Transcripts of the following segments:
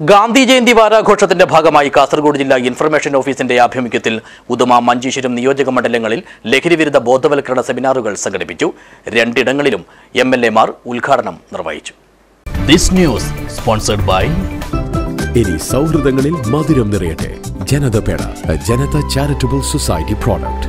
ഗാന്ധി ജയന്തി വാരാഘോഷത്തിന്റെ ഭാഗമായി കാസർഗോഡ് ജില്ലാ ഇൻഫർമേഷൻ ഓഫീസിന്റെ ആഭിമുഖ്യത്തിൽ ഉദുമ മഞ്ചേശ്വരം നിയോജക മണ്ഡലങ്ങളിൽ ലഹരിവിരുദ്ധ ബോധവൽക്കരണ സെമിനാറുകൾ സംഘടിപ്പിച്ചു രണ്ടിടങ്ങളിലും എം എൽ എമാർ ഉദ്ഘാടനം നിർവഹിച്ചു ദിസ് ന്യൂസ് സ്പോൺസർഡ് ബൈ ഇനി സൗഹൃദങ്ങളിൽ മധുരം നിറയട്ടെ ജനത പേട ജനത ചാരിറ്റബിൾ സൊസൈറ്റി പ്രോഡക്റ്റ്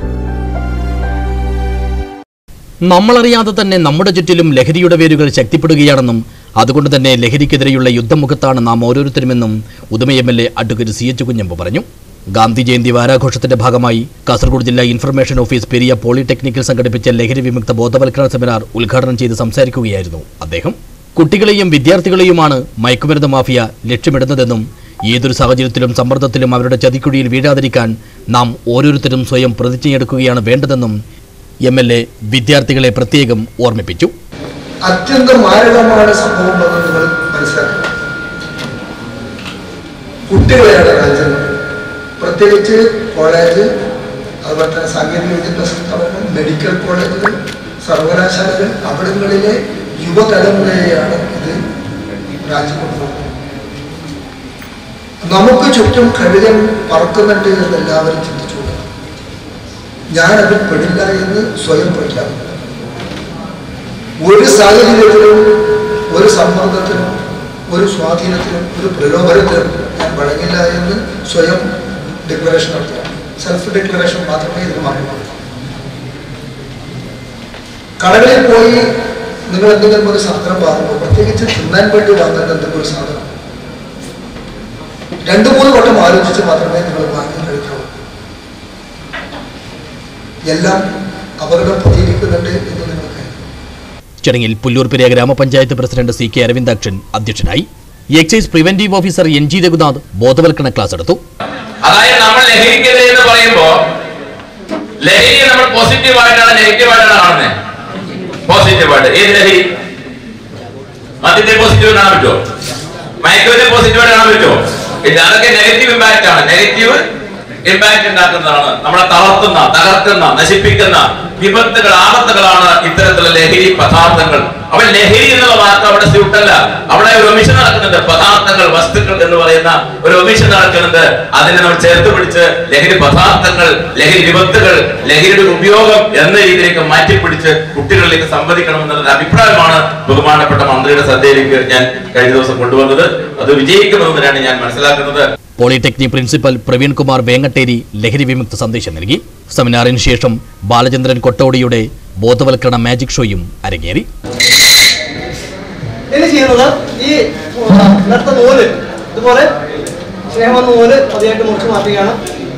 നമ്മളറിയാതെ തന്നെ നമ്മുടെ ചുറ്റിലും ലഹരിയുടെ വേരുകൾ ശക്തിപ്പെടുകയാണെന്നും അതുകൊണ്ട് തന്നെ ലഹരിക്കെതിരെയുള്ള യുദ്ധമുഖത്താണ് നാം ഓരോരുത്തരുമെന്നും Uduma M L A advocate C H Kunhambu പറഞ്ഞു ഗാന്ധി ജയന്തി വാരാഘോഷത്തിന്റെ ഭാഗമായി കാസർഗോഡ് ജില്ലാ ഇൻഫർമേഷൻ ഓഫീസ് പെരിയ പോളിടെക്നിക്കിൽ സംഘടിപ്പിച്ച ലഹരി വിമുക്ത ബോധവൽക്കരണ സെമിനാർ ഉദ്ഘാടനം ചെയ്ത് സംസാരിക്കുകയായിരുന്നു അദ്ദേഹം കുട്ടികളെയും വിദ്യാർത്ഥികളെയുമാണ് മയക്കുമരുന്ന് മാഫിയ ലക്ഷ്യമിടുന്നതെന്നും ഏതൊരു സാഹചര്യത്തിലും സമ്മർദ്ദത്തിലും അവരുടെ ചതിക്കുഴിയിൽ വീഴാതിരിക്കാൻ നാം ഓരോരുത്തരും സ്വയം പ്രതിജ്ഞയെടുക്കുകയാണ് വേണ്ടതെന്നും എം എൽ എ വിദ്യാർത്ഥികളെ പ്രത്യേകം ഓർമ്മിപ്പിച്ചു അത്യന്തം മാരകമാണ് സംഭവം എന്ന് നിങ്ങൾ മനസ്സിലാക്കുക കുട്ടികളെയാണ് രാജ്യം പ്രത്യേകിച്ച് കോളേജ് അതുപോലെ തന്നെ സാങ്കേതിക വിദ്യാഭ്യാസ സ്ഥാപനം മെഡിക്കൽ കോളേജുകൾ സർവകലാശാലകൾ അവിടങ്ങളിലെ യുവതലമുറയെയാണ് ഇത് രാജ്യം കൊണ്ടുപോകുന്നത് നമുക്ക് ചുറ്റും കഴുകൻ പറക്കുന്നുണ്ട് എന്ന് എല്ലാവരും ചിന്തിച്ചു ഞാൻ അതിൽ പെടില്ല എന്ന് സ്വയം പ്രഖ്യാപിക്കുന്നു ഒരു സാഹചര്യത്തിലും ഒരു സമ്മർദ്ദത്തിനും ഒരു സ്വാധീനത്തിനും ഒരു പ്രലോഭനത്തിനും ഞാൻ വഴങ്ങില്ല എന്ന് സ്വയം ഡിക്ലറേഷൻ നടത്തുക സെൽഫ് ഡിക്ലറേഷൻ മാത്രമേ ഇതിന് മാറുള്ളൂ കടകളിൽ പോയി നിങ്ങൾ എന്തെങ്കിലും ഒരു സാധനം വാങ്ങുമ്പോൾ പ്രത്യേകിച്ച് തിന്നാൻ വേണ്ടി വാങ്ങുന്ന എന്തെങ്കിലും ഒരു സാധനം രണ്ടു മൂന്ന് വട്ടം ആലോചിച്ച് മാത്രമേ നിങ്ങൾ വാങ്ങി കഴിക്കാവൂ എല്ലാം അപകടം പതിയിരിക്കുന്നുണ്ട് എന്ന് നിങ്ങൾക്ക് ചടങ്ങിൽ പുല്ലൂർപ്പെരിയ ഗ്രാമപഞ്ചായത്ത് പ്രസിഡന്റ് സി കെ അരവിന്ദാക്ഷൻ അധ്യക്ഷനായി excise preventive officer N G Raghunath ബോധവൽക്കരണ ക്ലാസ് എടുത്തു അതായത് നമ്മൾ ലഹരിക്കെതിരെ എന്ന് പറയുമ്പോ ലഹരിയെ നമ്മൾ പോസിറ്റീവ് ആയിട്ടാണ് നെഗറ്റീവ് ആയിട്ടാണ് കാണുന്നത് പോസിറ്റീവ് ആയിട്ട് ഏത് ലഹരി മദ്യത്തെ പോസിറ്റീവ് കാണാൻ പറ്റുമോ മയക്കുവിനെ പോസിറ്റീവ് ആയിട്ട് കാണാൻ പറ്റുമോ ഇല്ല അതൊക്കെ നെഗറ്റീവ് ഇമ്പാക്റ്റ് ആണ് നെഗറ്റീവ് ഇമ്പാക്ട് ഉണ്ടാക്കുന്നതാണ് നമ്മളെ തളർത്തുന്ന തകർക്കുന്ന നശിപ്പിക്കുന്ന വിപത്തുകൾ ആപത്തുകളാണ് ഇത്തരത്തിലുള്ള ലഹരി പദാർത്ഥങ്ങൾ അവൻ ലഹരി എന്നുള്ള വാക്ക് അവിടെ സ്യൂട്ടല്ല അവിടെ ഒരു ഒമിഷൻ നടക്കുന്നുണ്ട് പദാർത്ഥങ്ങൾ വസ്തുക്കൾ എന്ന് പറയുന്ന ഒരു ഒമിഷൻ നടക്കുന്നുണ്ട് അതിനെ നമ്മൾ ചേർത്ത് പിടിച്ച് ലഹരി പദാർത്ഥങ്ങൾ ലഹരി വിപത്തുകൾ ലഹരിയുടെ ഉപയോഗം എന്ന രീതിയിലേക്ക് മാറ്റിപ്പിടിച്ച് കുട്ടികളിലേക്ക് സംവദിക്കണമെന്നുള്ള അഭിപ്രായമാണ് ബഹുമാനപ്പെട്ട മന്ത്രിയുടെ ശ്രദ്ധയിലേക്ക് ഞാൻ കഴിഞ്ഞ ദിവസം കൊണ്ടുവന്നത് അത് വിജയിക്കുമെന്നാണ് ഞാൻ മനസ്സിലാക്കുന്നത് പോളിടെക്നിക് പ്രിൻസിപ്പൽ പ്രവീൺ കുമാർ വേങ്ങട്ടേരി ലഹരി വിമുക്ത സന്ദേശം നൽകി സെമിനാറിന് ശേഷം ബാലചന്ദ്രൻ കൊട്ടോടിയുടെ ബോധവൽക്കരണ മാജിക് ഷോയും അരങ്ങേറി ഇനി ചെയ്യുന്നത് ഈ നേരത്ത നൂല് ഇതുപോലെ സ്നേഹം എന്ന നൂല് പതിയായിട്ട് മുറിച്ച് മാറ്റുകയാണ്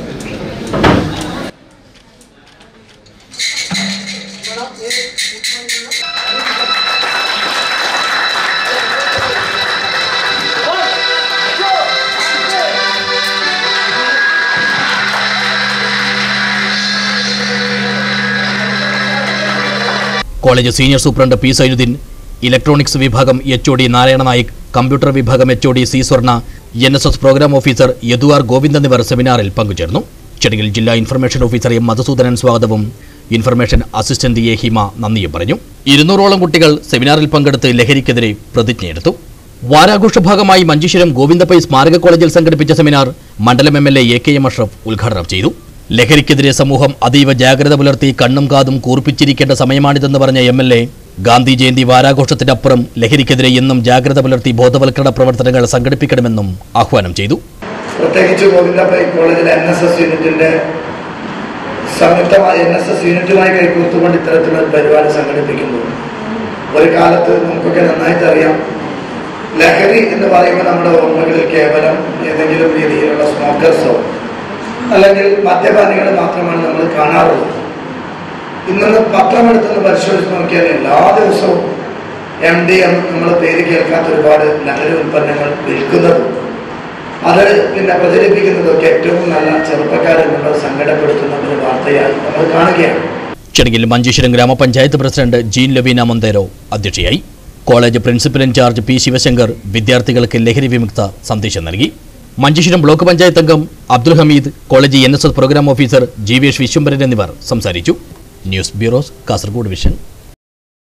college senior superintendent P Sainuddin electronics വിഭാഗം H O D Narayana Naik computer വിഭാഗം H O D C Swarna N S S programme officer Yadu R Govind എന്നിവർ സെമിനാറിൽ പങ്കുചേർന്നു ചടങ്ങിൽ ജില്ലാ ഇൻഫർമേഷൻ ഓഫീസർ എം മധുസൂദനൻ സ്വാഗതവും ഇൻഫർമേഷൻ അസിസ്റ്റന്റ് എ ഹിമ നന്ദിയും പറഞ്ഞു ഇരുന്നൂറോളം കുട്ടികൾ സെമിനാറിൽ പങ്കെടുത്ത് ലഹരിക്കെതിരെ പ്രതിജ്ഞയെടുത്തു വാരാഘോഷ ഭാഗമായി മഞ്ചേശ്വരം ഗോവിന്ദപ്പൈ സ്മാരക കോളേജിൽ സംഘടിപ്പിച്ച സെമിനാർ മണ്ഡലം M L A A K M Ashraf ഉദ്ഘാടനം ചെയ്തു ലഹരിക്കെതിരെ സമൂഹം അതീവ ജാഗ്രത പുലർത്തി കണ്ണും കാതും കൂർപ്പിച്ചിരിക്കേണ്ട സമയമാണിതെന്ന് പറഞ്ഞ M L A Gandhi Jayanti വാരാഘോഷത്തിനപ്പുറം ലഹരിക്കെതിരെ എന്നും ജാഗ്രത പുലർത്തി ബോധവൽക്കരണ പ്രവർത്തനങ്ങൾ സംഘടിപ്പിക്കണമെന്നും ആഹ്വാനം ചെയ്തു പ്രത്യേകിച്ച് ഗോവിന്ദപ്പൈ കോളേജിലെ എൻ എസ് എസ് യൂണിറ്റിന്റെ സംയുക്തമായി എൻ എസ് എസ് യൂണിറ്റുമായി കൈകോർത്തുകൊണ്ട് ഇത്തരത്തിലുള്ള ഒരു പരിപാടി സംഘടിപ്പിക്കുന്നു ഒരു കാലത്ത് നമുക്കൊക്കെ നന്നായിട്ട് അറിയാം ലഹരി എന്ന് പറയുമ്പോൾ നമ്മുടെ ഓർമ്മകളിൽ കേവലം ഏതെങ്കിലും രീതിയിലുള്ള സ്മോക്കേഴ്സോ അല്ലെങ്കിൽ മദ്യപാനികൾ മാത്രമാണ് നമ്മൾ കാണാറുള്ളത് ഇന്നൊന്ന് പത്രമെടുത്തൊന്ന് പരിശോധിച്ച് നോക്കിയാൽ എല്ലാ ദിവസവും എം ഡി എം നമ്മൾ പേര് കേൾക്കാത്ത ഒരുപാട് ലഹരി ഉൽപ്പന്നങ്ങൾ വിൽക്കുന്നതും അത് പിന്നെ പ്രചരിപ്പിക്കുന്നതൊക്കെ ഏറ്റവും നല്ല ചെറുപ്പക്കാരെന്നുള്ളത് സങ്കടപ്പെടുത്തുന്ന ഒരു വാർത്തയായി നമ്മൾ കാണുകയാണ് ചടങ്ങിൽ മഞ്ചേശ്വരം ഗ്രാമപഞ്ചായത്ത് പ്രസിഡന്റ് ജീൻ ലവീന മൊന്തേരോ അധ്യക്ഷയായി college principal in charge P Sivasankar വിദ്യാർത്ഥികൾക്ക് ലഹരി വിമുക്ത സന്ദേശം നൽകി മഞ്ചേശ്വരം ബ്ലോക്ക് പഞ്ചായത്ത് അംഗം Abdul Hameed college N S S programme officer G V S Vishwambharan എന്നിവർ സംസാരിച്ചു ന്യൂസ് ബ്യൂറോസ് കാസർഗോഡ് വിഷൻ